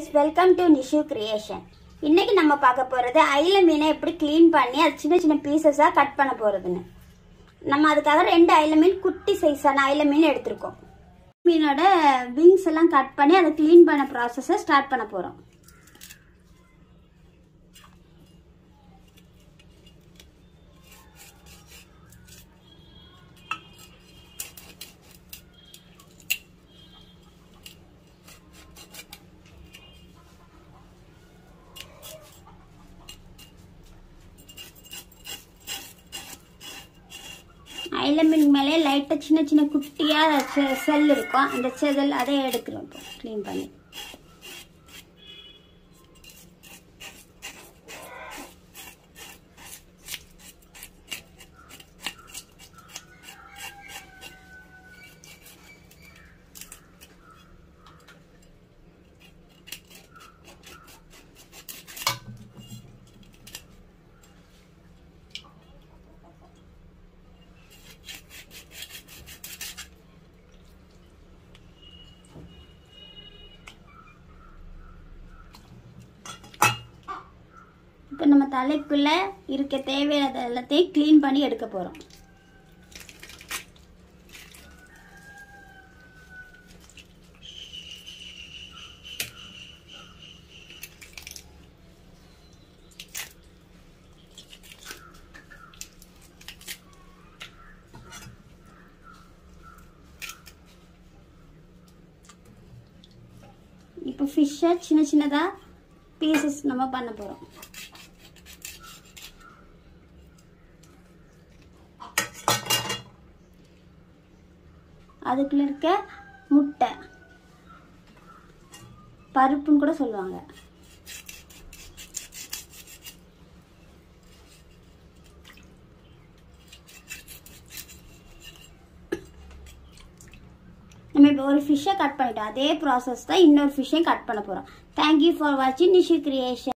welcome to Nishu creation இன்னைக்கு நம்ம பார்க்க போகிறது ஐல மீனை எப்படி க்ளீன் பண்ணி அது சின்ன சின்ன பீசஸாக கட் பண்ண போகிறதுன்னு நம்ம அதுக்காக ரெண்டு ஐல மீன் குட்டி சைஸான ஐல மீன் எடுத்திருக்கோம் மீனோட விங்ஸ் எல்லாம் கட் பண்ணி அதை க்ளீன் பண்ண ப்ராசஸை ஸ்டார்ட் பண்ண போகிறோம் ஐல மீன் மேலே லைட்டாக சின்ன சின்ன குட்டியாக செல் இருக்கும் அந்த செதில் அதை எடுக்கிறோம் இப்போ க்ளீன் பண்ணி இப்போ நம்ம தலைக்குள்ளே இருக்க தேவையான எல்லாத்தையும் க்ளீன் பண்ணி எடுக்க போகிறோம் இப்போ ஃபிஷ்ஷை சின்ன சின்னதாக பீசஸ் நம்ம பண்ண போகிறோம் அதுக்குள்ள இருக்க முட்டை பருப்புன்னு கூட சொல்லுவாங்க நம்ம இப்போ ஒரு ஃபிஷ்ஷை கட் பண்ணிட்டோம் அதே ப்ராசஸ் தான் இன்னொரு ஃபிஷ்ஷையும் கட் பண்ண போகிறோம் தேங்க்யூ ஃபார் வாட்சிங் நிஷு கிரியேஷன்